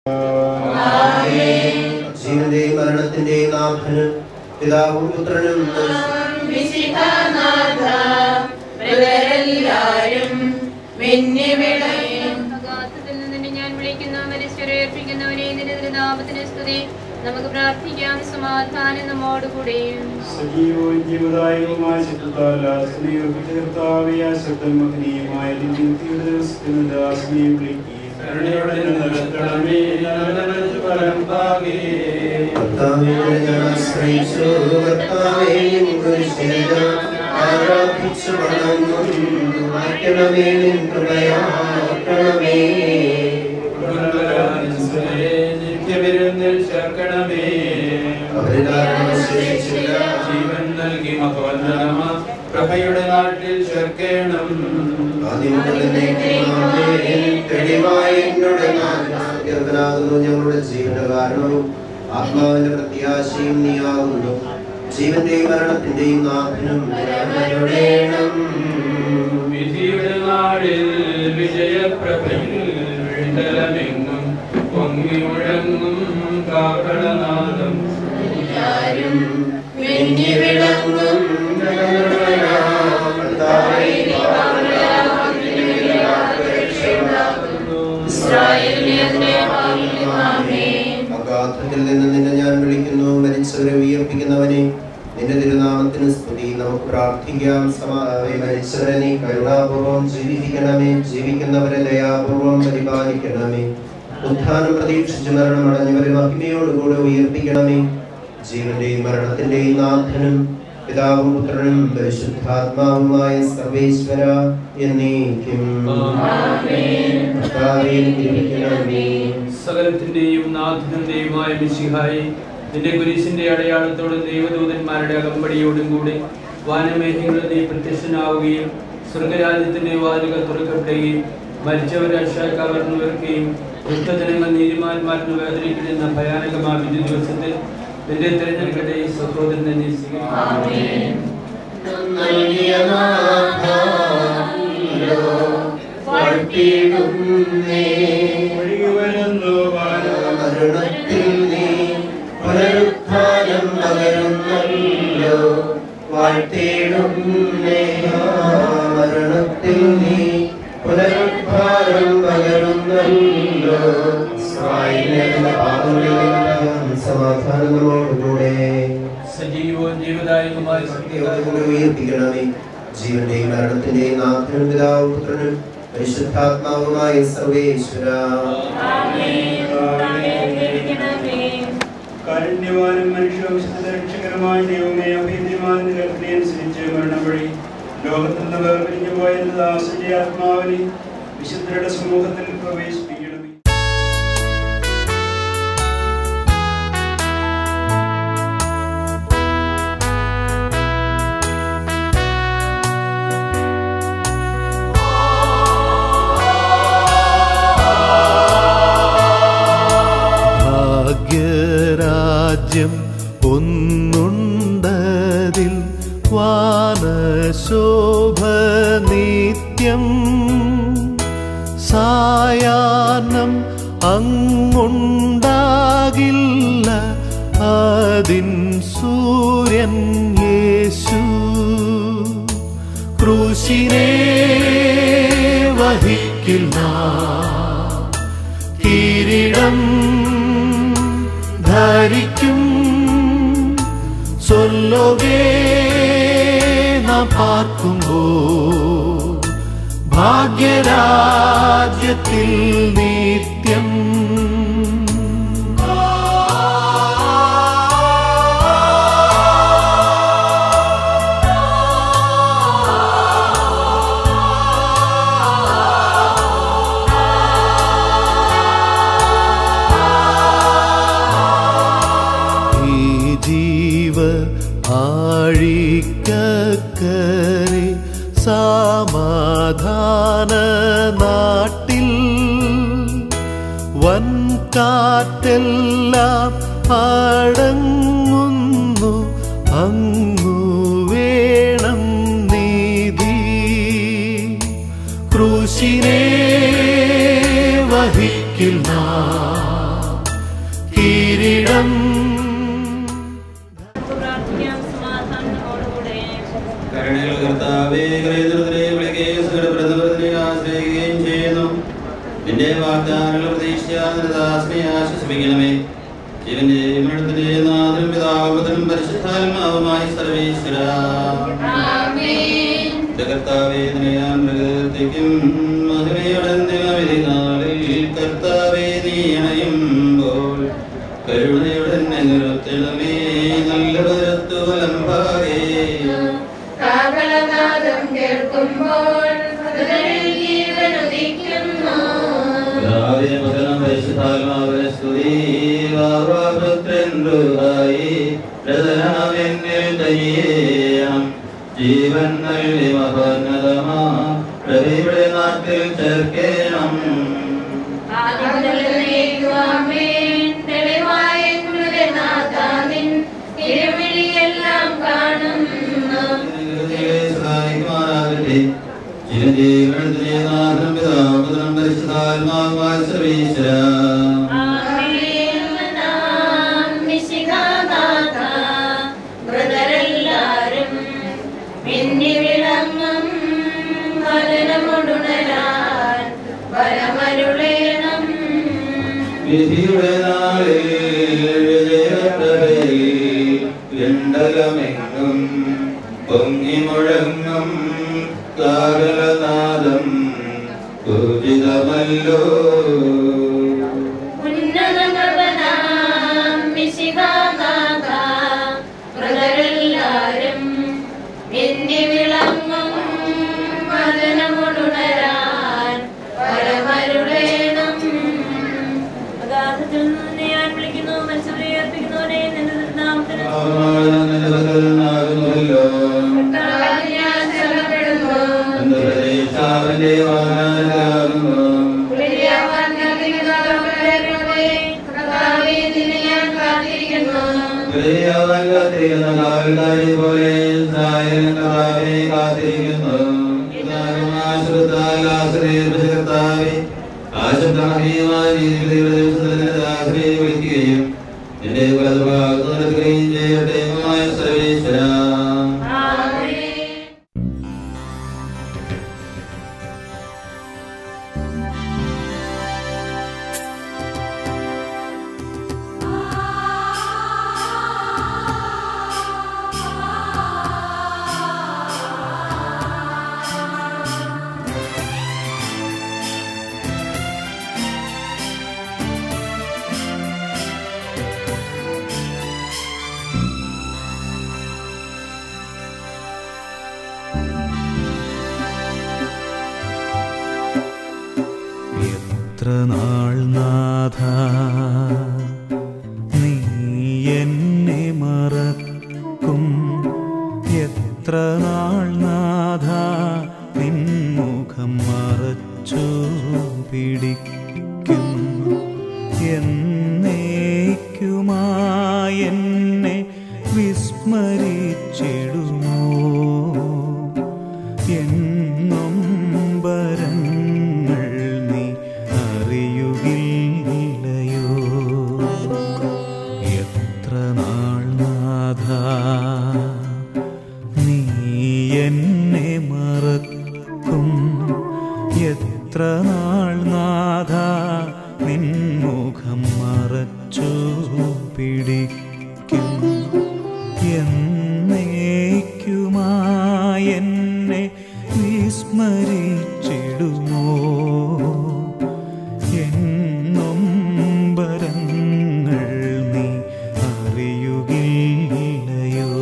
ജീവന്റെയും മരണത്തിന്റെയും നാഥന് പിതാവും പുത്രനും വിശിഖനാഥ പ്രവരെല്ലാരും മിന്നിവിളയും അഗാധത്തിൽ നിന്ന് നിന്നെ ഞാൻ വിളിക്കുന്നു മരിച്ചവരെ ഏൽപ്പിക്കുന്നവനെ നിന്റെ തിരുനാമത്തിന് സ്തുതി നമുക്ക് പ്രാർത്ഥിക്കാം സമാധാനം നമ്മോടുകൂടെയും സജീവവും ജീവദായകവുമായ ശബ്ദത്താൽ ആശ്രയിക്കപ്പെട്ട കർത്താവേ, ആ ശബ്ദം മഹനീയമായ നിന്റെ നിത്യയുടെ ദിവസത്തിൽ നിന്ന് ആശ്രയെ വിളിക്കുകയും കരുണയോടെ നിലനിർത്തണമേ, നല്ലവനു ഫലം പാകേ. കർത്താവേ ഞാൻ ആശ്രയിച്ചു കർത്താവേ നിൻ കുരിശിനെ ഞാൻ ആരാധിച്ചു വണങ്ങുന്നു വാഴ്ത്തണമേ നിൻ കൃപയാക്കണമേ ഗുണപരാധീശ്വരേ, നിത്യവിരുന്നിൽ ചേർക്കണമേ അവരിലാരും അവശേഷിച്ചില്ല ജീവൻ നൽകി മഹോന്നതമ പ്രഭയുടെ നാട്ടിൽ ചേർക്കണം ആദ്യം മുതൽ എന്നേക്കും ആമേൻ. തെളിവായ എന്നോട് നാഥനാകുന്നു ഞങ്ങളുടെ ജീവന്റെ കാരണവും ആത്മാവിന്റെ പ്രത്യാശയും നീയാകുന്നു ജീവന്റെയും മരണത്തിന്റെയും നാഥനും നിരാകരുടേണം. വിധിയുടെ നാടിൽ വിജയപ്രഭയിൽ വിണ്ടലമെങ്ങും പൊങ്ങി മുഴങ്ങും കാഹളനാദം എല്ലാരും മിന്നിവിളങ്ങും കർത്താവേ, ഇസ്രായേലിനെ അതിനെ ആമേൻ അഗാധത്തിൽ നിന്ന് നിന്നെ ഞാൻ വിളിക്കുന്നു മരിച്ചവരെ ഉയർപ്പിക്കുന്നവനെ നിന്റെ തിരുനാമത്തിന് സ്തുതി നമുക്ക് പ്രാർത്ഥിക്കാം സമാധാനം മരിച്ചവരെ നീ കരുണാപൂർവം ജീവിപ്പിക്കണമേ ജീവിക്കുന്നവരെ ദയാപൂർവം പരിപാലിക്കണമേ ഉത്ഥാനം പ്രതീക്ഷിച്ച് മരണമടഞ്ഞവരെ മഹിമയോടുകൂടെ ഉയർപ്പിക്കണമേ ജീവന്റെയും മരണത്തിന്റെയും നാഥനും പിതാവും പുത്രനും പരിശുദ്ധാത്മാവുമായ സർവേശ്വര എന്നേക്കും കർത്താവേ, അനുഗ്രഹിക്കണമേ. സകലത്തിന്റെയും നാഥനും ദൈവമായ മിശിഹായി നിന്റെ കുരിശിന്റെ അടയാളത്തോടും ദൈവദൂതന്മാരുടെ അകമ്പടിയോടും കൂടി വാനമേഘങ്ങളിൽ നീ പ്രത്യക്ഷനാവുകയും സ്വർഗരാജ്യത്തിന്റെ വാതിലുകൾ തുറക്കപ്പെടുകയും മരിച്ചവരെ അക്ഷാക്കവർന്നു വെറുക്കുകയും വൃദ്ധജനങ്ങൾ നീതിമാന്മാരിന് വേദനിക്കുന്ന ഭയാനകമായ വിധി ദിവസത്തിൽ നിന്റെ തിരഞ്ഞെടുക്കട്ടെ ഈ സഹോദരനെ നീ സ്വീകരിക്കണം. നൽകിയ നാഥാ, വാഴ്ത്തിയിടുന്നേ. ഒഴുകിവരുന്നു വാനം മരണത്തിൽ നീ പുനരുത്ഥാനം പകരുന്നല്ലോ വാഴ്ത്തിയിടുന്നേ ആ മരണത്തിൽ നീ പുനരുത്ഥാനം പകരുന്നല്ലോ ഇസ്രായേലിന്റെ പാപങ്ങളിലെല്ലാം സമാധാനം നമ്മോടുകൂടെ സജീവവും ജീവദായകമായ സത്യത്തോടുകൂടി ഉയർപ്പിക്കണമേ ജീവന്റെയും മരണത്തിന്റെയും നാഥനും പിതാവും പുത്രനും പരിശുദ്ധാത്മാവുമായ സർവേശ്വര കാരുണ്യവാനും മനുഷ്യവംശത്തിന്റെ രക്ഷകരമായ ദൈവമേ അഭേദ്യമായ കൽപ്പനയനുസരിച്ച് മരണം വഴി ലോകത്തിൽ നിന്ന് വേർപിരിഞ്ഞു പോയ എന്റെ ദാസന്റെ ആത്മാവിനെ വിശുദ്ധരുടെ സമൂഹത്തിൽ പ്രവേശിപ്പിക്കണമേ ഭാഗ്യരാജ്യം ഒന്നുണ്ടതിൽ വാനശോഭ നിത്യം സായാഹ്നം അങ്ങുണ്ടാകില്ല അതിൻ സൂര്യൻ യേശു ക്രൂശിനെ വഹിക്കില്ല കിരീടം ധരിക്കും സൊല്ലോകേ നാം പാർക്കുമ്പോ ഭാഗ്യരാജ്യത്തിൽ നിത്യം ഈ ജീവ ആഴിക്കരെ സമാധാന നാട്ടിൽ വൻകാറ്റെല്ലാം അടങ്ങുന്നു അങ്ങു വേണം നീതി ക്രൂശിനെ വഹിക്കില്ല വേണം നമുക്ക് പ്രാർത്ഥിക്കാം സമാധാനം നമ്മോടുകൂടെ കരുണയുള്ള കർത്താവേ, കരയുന്നവരെ വിളിക്കുകയും സകലപ്രതിനിധിയെ ആശ്രയിക്കുകയും ചെയ്യുന്നു. നിന്റെ വാഗ്ദാനങ്ങൾ പ്രതീക്ഷിച്ചാൽ നിന്റെ ദാസനെ ആശ്വസിപ്പിക്കണമേ ജീവന്റെയും മരണത്തിന്റെയും നാഥനും പിതാവുപുത്രനും പരിശുദ്ധാത്മാവുമായി സർവേശ്വര ആമേൻ എന്റെ കർത്താവേ നിന്നെ ഞാൻ പ്രകീർത്തിക്കും മഹിമയുടെ നിലവിധി നാളിൽ കർത്താവേ നീ അണയുമ്പോൾ കരുണയുടെ നിർത്തണമേ നല്ല വലംഭാഗേ കാഹളനാദം കേൾക്കുമ്പോൾ ഹൃദയത്തിൽ ജീവൻ ഉദിക്കുന്നു പിതാവേ, മകനും പരിശുദ്ധാത്മാവിനെ സ്തുതി. വാവാപുത്രൻറുഹായി പ്രഥനാമെന്നിൽ ദയയേണം. ജീവൻ നൽകി മഹോന്നതമാ പ്രഭയുടെ നാട്ടിൽ ചേർക്കേണം ആമേൻ തെളിവായ എന്നുടെ നാഥാനിൻ തിരുവിളിയെല്ലാം കാണുന്നു സഹായിക്കുമാറാകട്ടെ ചിരഞ്ജീവനത്തിലെ നാഥനും പിതാപുത്രനും പരിശുദ്ധാത്മാവുമായ സർവീശ്വര ആമേൻ നാം മിശിഹാനാഥ ബ്രദരെല്ലാരും മിന്നി വിളങ്ങും വചനമുടുണരാൻ വരമരുളേണം വിധിയുടെ നാളിൽ വിജയപ്രഭയിൽ വിണ്ടലമെങ്ങും പൊങ്ങി മുഴങ്ങും കാകലനാദം പൂജിതമല്ലോ ഉന്നതനവനാം മിശിഹാനാഥ ബ്രദരെല്ലാരും മിന്നി വിളങ്ങും വചനമുടുണരാൻ വരമരുളേണം അഗാധത്തിൽ നിന്ന് ഞാൻ വിളിക്കുന്നു മനുഷ്യരെ ഏൽപ്പിക്കുന്നവനെ നിന്റെ നാമത്തിന് ആകുന്നല്ലോ കർത്താവിൽ ഞാൻ ശരണപ്പെടുന്നു എന്റെ പ്രതീക്ഷാവിന്റെ വാഹനാകുന്നു വിളിയാവാൻ കാത്തിരിക്കുന്നവരെ കർത്താവേ നിന്നെ ഞാൻ കാത്തിരിക്കുന്നു പോലെ സായനകർത്താവെ കാത്തിരിക്കുന്നു കർത്താവെ ആശബ്ദമഹീയമായ രീതിയിൽ ദൈവത്തിനെ വിളിക്കുകയും നിന്റെ വലതുഭാഗത്ത് നിർത്തുകയും ചെയ്യട്ടെ ദൈവമായ സർവേശ്വര ആമേൻ എത്ര നാൾ നാഥ നീ എന്നെ മറക്കും എത്ര നാൾ നാഥ നിൻമുഖം മറച്ചു പിടിക്കും എന്നേക്കുമായെന്നെ വിസ്മരിച്ചിടുമോ എന്നും വരങ്ങൾ നീ അറിയുകില്ലയോ എത്ര നാൾ നാഥ നീ എന്നെ മറക്കും എത്ര നാൾ നാഥ നിൻമുഖം മറച്ചു പിടിക്കും എന്നേക്കുമായെന്നെ വിസ്മരിച്ചിടുമോ എന്നും വരങ്ങൾ നീ അറിയുകില്ലയോ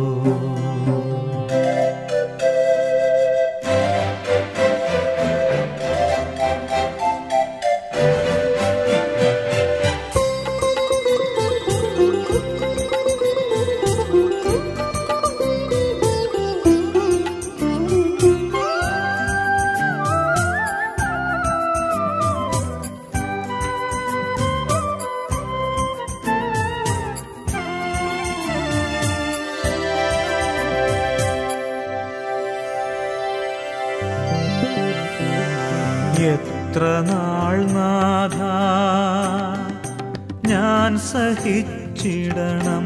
എത്ര നാൾ നാഥ ഞാൻ സഹിച്ചിടുമോ സഹിച്ചിടണം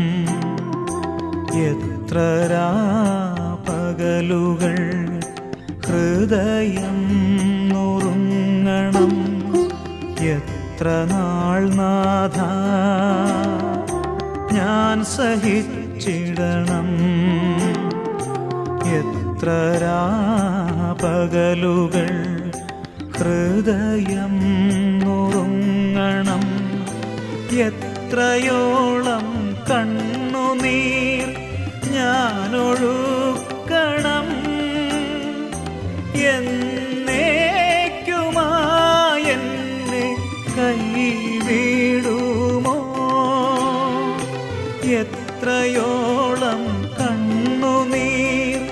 എത്ര പകലുകൾ ഹൃദയം നുറുങ്ങണം എത്ര നാൾ നാഥ ഞാൻ സഹിച്ചിടണം എത്ര പകലുകൾ ഹൃദയം നുറുങ്ങണം എത്രയോളം കണ്ണുനീർ ഞാനൊഴുക്കണം എന്നേക്കുമായെന്നെ കൈവിടുമോ എത്രയോളം കണ്ണുനീർ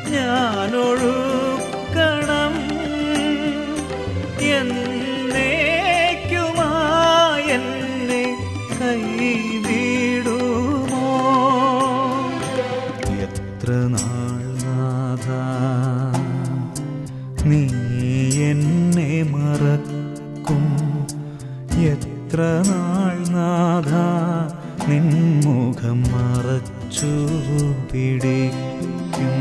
ഞാനൊഴുക്കണം എന്നേക്കുമായെന്നെ കൈവിടുമോ എത്ര നാൾ നാഥ നീ എന്നെ മറക്കും എത്ര നാൾ നാഥ നിൻമുഖം മറച്ചു പിടിക്കും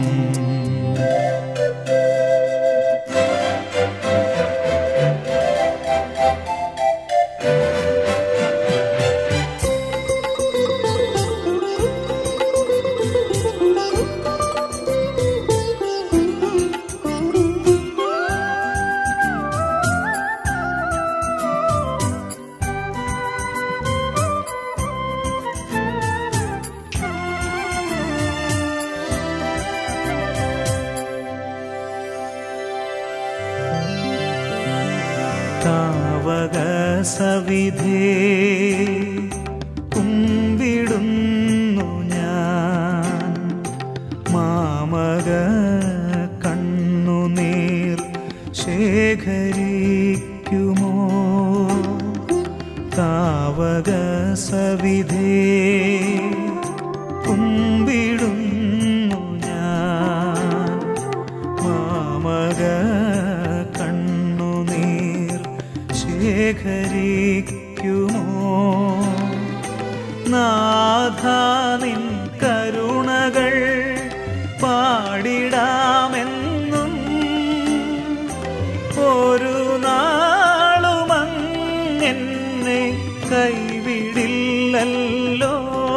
താവക സവിധേ കുമ്പിടുന്നു ഞാൻ മാമക കണ്ണുനീർ ശേഖരിക്കുമോ താവക സവിധേ കുമ്പിടുന്നു ഞാൻ മാമക കണ്ണുനീർ ശേഖരിക്കുമോ നാഥാനിൻ കരുണകൾ പാടിടാമെന്നും ഒരു നാളുമങ്ങെന്നെ കൈവിടില്ലല്ലോ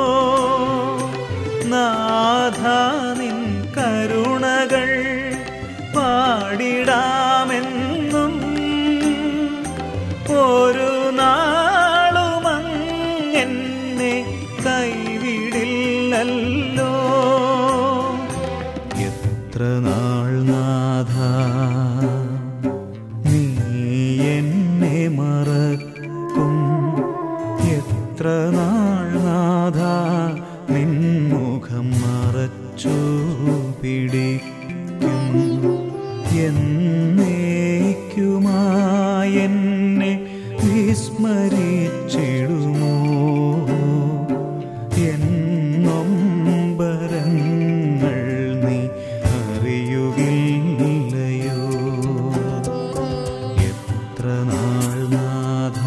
നാഥാനിൻ കരുണകൾ പാടിടാമെന്നും ഒരു നാളുമങ്ങെന്നെ കൈവിടില്ലല്ലോ എത്ര നാൾ നാഥ നീ എന്നെ മറക്കും എത്ര നാൾ നാഥ നിൻമുഖം മറച്ചു പിടിക്കും എന്നേക്കുമായെന്നെ വിസ്മരിച്ചിടുമോ എന്നൊമ്പരങ്ങൾ നീ അറിയുകില്ലയോ എത്ര നാൾ നാഥ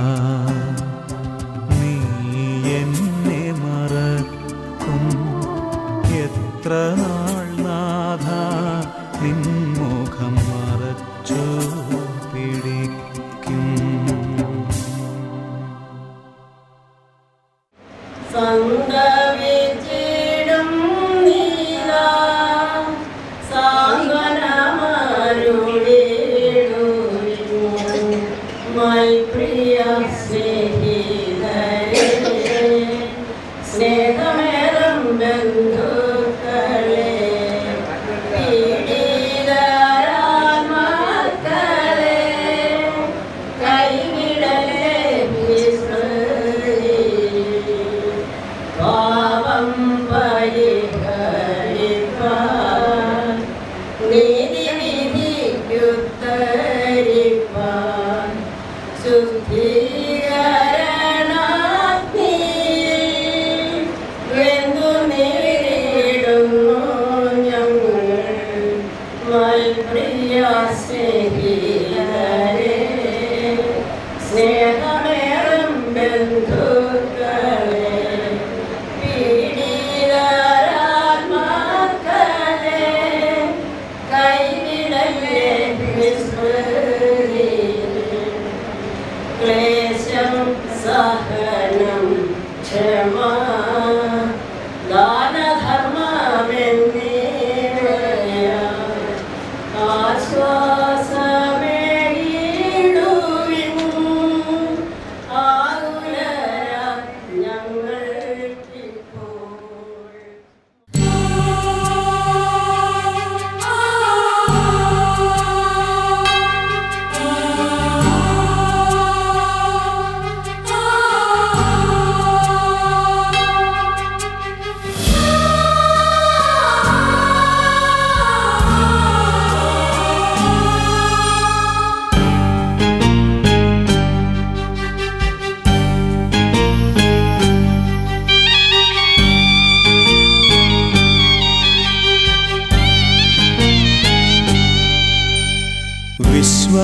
നീ എന്നെ മറക്കും എത്ര നാൾ നാഥ നിൻമുഖം മറച്ചു പിടിക്കും സംഗവിച്ചിടും നീലാ സാന്ത്വനമരുളിടുവിൻ മൈ പ്രിയ സ്നേഹിതരേ സ്നേഹമേറും ബന്ധുക്കളെ പീഡിതരാത്മാക്കളെ കൈവിടലേ വിസ്മൃതി പാപം പരിഹരിപ്പാൻ നീതി വിധിക്കുത്തരിപ്പാൻ ശുദ്ധീകര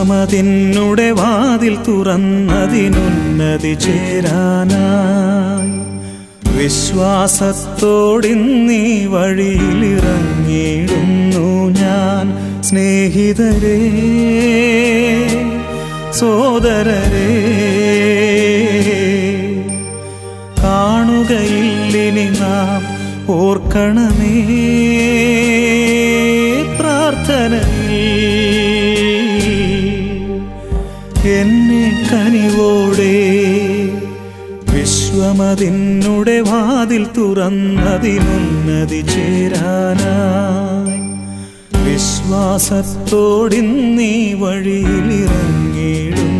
വിശ്വമതിനുടെ വാതിൽ തുറന്നതിനുന്നതി ചേരാനായി വിശ്വാസത്തോടിന്നീ വഴിയിലിറങ്ങിയിടുന്നു ഞാൻ സ്നേഹിതരേ സോദരരേ കാണുകയില്ലിനി നാം ഓർക്കണമേ പ്രാർത്ഥനയിൽ എന്നെ കനിവോടെ വിശ്വമതിനുടെ വാതിൽ തുറന്നതിനുന്നതി ചേരാനായി വിശ്വാസത്തോടിന്നീ വഴിയിലിറങ്ങിയിടും